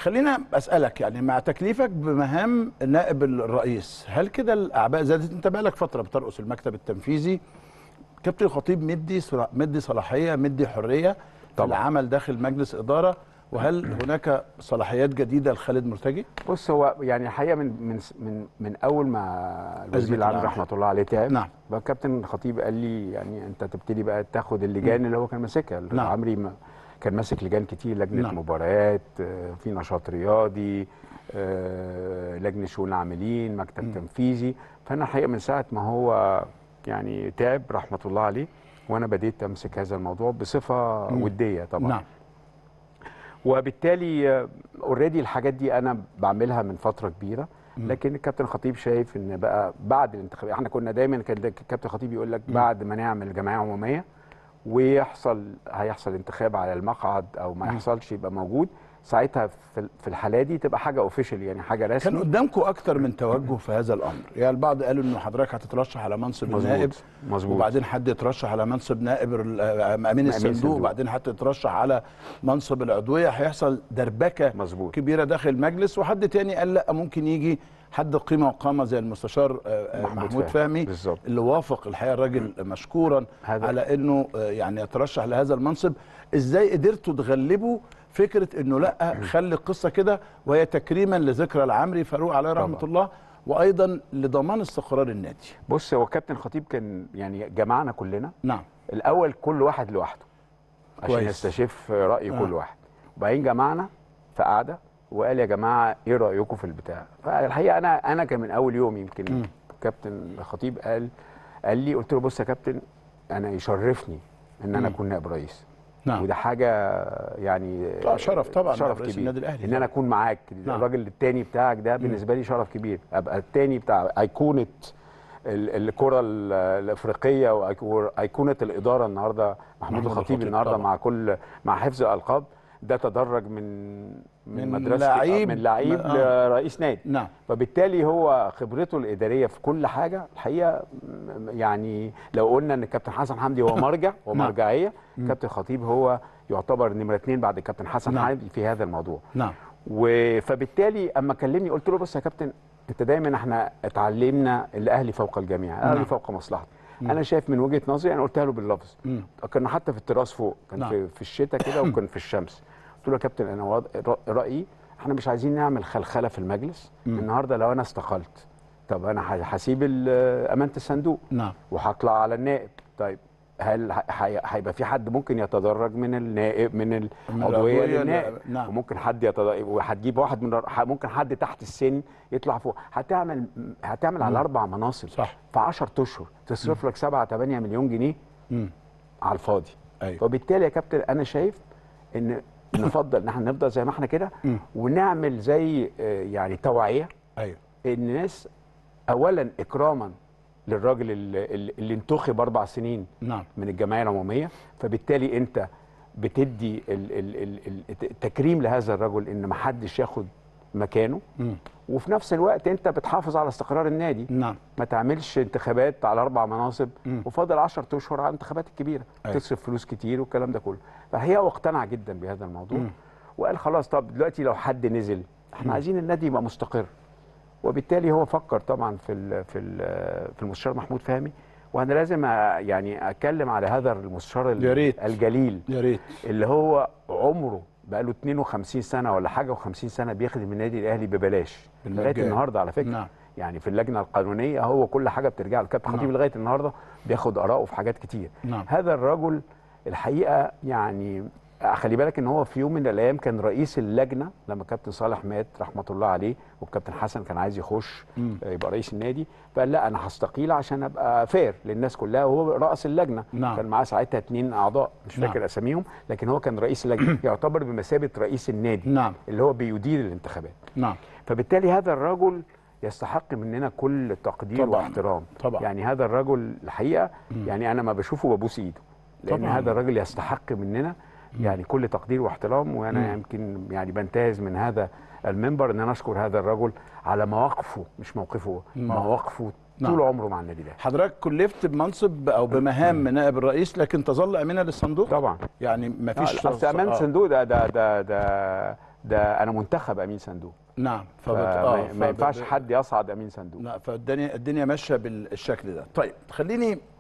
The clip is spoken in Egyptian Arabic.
خلينا اسالك يعني مع تكليفك بمهام نائب الرئيس هل كده الاعباء زادت انت بقالك فتره بترقص المكتب التنفيذي كابتن الخطيب مدي صلا- مدي صلاحيه مدي حريه في طبعا. العمل داخل مجلس اداره وهل هناك صلاحيات جديده لخالد مرتجي بص هو يعني الحقيقه من من من من اول ما الوزير أزمة العام العام. رحمه الله عليه تعب نعم. بقى كابتن الخطيب قال لي يعني انت تبتدي بقى تاخد اللجان اللي هو كان ماسكها نعم. عمري ما كان ماسك لجان كتير لجنه نعم. مباريات آه، في نشاط رياضي آه، لجنه شؤون العاملين مكتب تنفيذي فانا الحقيقه من ساعه ما هو يعني تعب رحمه الله عليه وانا بديت امسك هذا الموضوع بصفه وديه طبعا نعم وبالتالي اوريدي الحاجات دي انا بعملها من فتره كبيره لكن الكابتن خطيب شايف ان بقى بعد الانتخابات احنا كنا دايما كان الكابتن خطيب يقول لك بعد ما نعمل جمعيه عموميه ويحصل هيحصل انتخاب على المقعد او ما يحصلش يبقى موجود ساعتها في في الحاله دي تبقى حاجه اوفيشال يعني حاجه كان رسمي قدامكم اكتر من توجه في هذا الامر يعني البعض قالوا انه حضرتك هتترشح على منصب مظبوط، النائب مظبوط. وبعدين حد يترشح على منصب نائب ال- آه، امين أمين الصندوق الصندوق. وبعدين حد يترشح على منصب العضويه هيحصل دربكه مظبوط. كبيره داخل المجلس وحد تاني قال لا ممكن يجي حد قيمه وقامه زي المستشار آه، آه، محمود محمود فهمي. فهمي بالظبط. اللي وافق الحقيقه الراجل مشكورا هذا- على انه آه، يعني يترشح لهذا المنصب ازاي قدرتوا تغلبوا فكره انه لا خلي القصه كده وهي تكريما لذكرى العمري فاروق عليه رحمه طبعا. الله وايضا لضمان استقرار النادي بص هو كابتن خطيب كان يعني جمعنا كلنا نعم الاول كل واحد لوحده عشان كويس. يستشف راي آه. كل واحد وبعدين جمعنا في قعده وقال يا جماعه ايه رايكم في البتاع فالحقيقه انا انا كان من اول يوم يمكن كابتن خطيب قال قال لي قلت له بص يا كابتن انا يشرفني ان انا اكون نائب رئيس نعم. وده حاجه يعني لا، شرف طبعا شرف نائب رئيس كبير النادي الأهلي ان انا اكون معاك نعم. الراجل التاني بتاعك ده بالنسبه لي شرف كبير ابقى التاني بتاع ايقونه ال- الكره ال- الافريقيه وايقونه الاداره النهارده محمود محمود الخطيب الخطيب النهارده طبعا. مع كل مع حفظ الالقاب ده تدرج من من من مدرسه لعيب- من لعيب آه. لرئيس نادي نعم فبالتالي هو خبرته الاداريه في كل حاجه الحقيقه م- يعني لو قلنا ان الكابتن حسن حمدي هو مرجع ومرجعيه كابتن خطيب هو يعتبر نمره اثنين بعد الكابتن حسن نعم. حمدي في هذا الموضوع نعم و- فبالتالي اما كلمني قلت له بص يا كابتن انت دايما احنا اتعلمنا الاهلي فوق الجميع الاهلي نعم. فوق مصلحتي انا شايف من وجهه نظري انا قلتها له باللفظ مم. كنا حتى في التراس فوق كان نعم. في, في الشتاء كده وكان في الشمس قلت له يا كابتن انا وض- رأ- رايي احنا مش عايزين نعمل خلخله في المجلس النهارده لو انا استقلت طب انا ه- هسيب ال- امانه الصندوق نعم وهطلع على النائب طيب هل ه- هي- هيبقى في حد ممكن يتدرج من النائب من من العضويه العضوية للنائب ل- نعم. وممكن حد يتدرج وهتجيب واحد من الر- ح- ممكن حد تحت السن يطلع فوق هتعمل هتعمل على اربع مناصب صح. في 10 اشهر تصرف لك 7 8 مليون جنيه مم. على الفاضي أيوة. فبالتالي يا كابتن انا شايف ان نفضل ان احنا نفضل زي ما احنا كده مم. ونعمل زي آه، يعني توعيه ايوه الناس اولا اكراما للراجل اللي, اللي انتخب اربع سنين نعم من الجمعيه العموميه فبالتالي انت بتدي ال- ال- ال- ال- التكريم لهذا الرجل ان ما حدش ياخد مكانه مم. وفي نفس الوقت انت بتحافظ على استقرار النادي نعم ما تعملش انتخابات على اربع مناصب مم. وفاضل 10 اشهر على الانتخابات الكبيره أيوة. تصرف فلوس كتير والكلام ده كله فهي هو اقتنع جدا بهذا الموضوع مم. وقال خلاص طب دلوقتي لو حد نزل احنا عايزين النادي يبقى مستقر وبالتالي هو فكر طبعا في ال في ال في المستشار محمود فهمي وانا لازم أ- يعني اتكلم على هذا المستشار ال- يا ريت. الجليل يا ريت اللي هو عمره بقى له 52 سنه ولا حاجه و50 سنه بيخدم النادي الاهلي ببلاش لغايه بالمجان. النهارده على فكره نعم. يعني في اللجنه القانونيه هو كل حاجه بترجع له كابتن نعم. خطيب لغايه النهارده بياخد اراءه في حاجات كتير نعم. هذا الرجل الحقيقه يعني خلي بالك ان هو في يوم من الايام كان رئيس اللجنه لما كابتن صالح مات رحمه الله عليه والكابتن حسن كان عايز يخش مم. يبقى رئيس النادي فقال لا انا هستقيل عشان ابقى فير للناس كلها وهو راس اللجنه نعم. كان معاه ساعتها اثنين اعضاء مش نعم. فاكر اساميهم لكن هو كان رئيس اللجنه يعتبر بمثابه رئيس النادي نعم. اللي هو بيدير الانتخابات نعم فبالتالي هذا الرجل يستحق مننا كل تقدير طبعاً. واحترام طبعاً. يعني هذا الرجل الحقيقه يعني انا ما بشوفه ببوس ايده لان طبعاً. هذا الرجل يستحق مننا يعني كل تقدير واحترام وانا يمكن يعني بنتهز من هذا المنبر ان انا اشكر هذا الرجل على مواقفه مش موقفه مواقفه نعم. طول عمره مع النادي الاهلي حضرتك كلفت بمنصب او بمهام نائب الرئيس لكن تظل امينه للصندوق طبعا يعني ما فيش اصل امان آه. صندوق ده ده ده ده ده انا منتخب امين صندوق نعم فبت... ما, ما فب- ينفعش حد يصعد امين صندوق لا فالدنيا الدنيا ماشيه بالشكل ده طيب خليني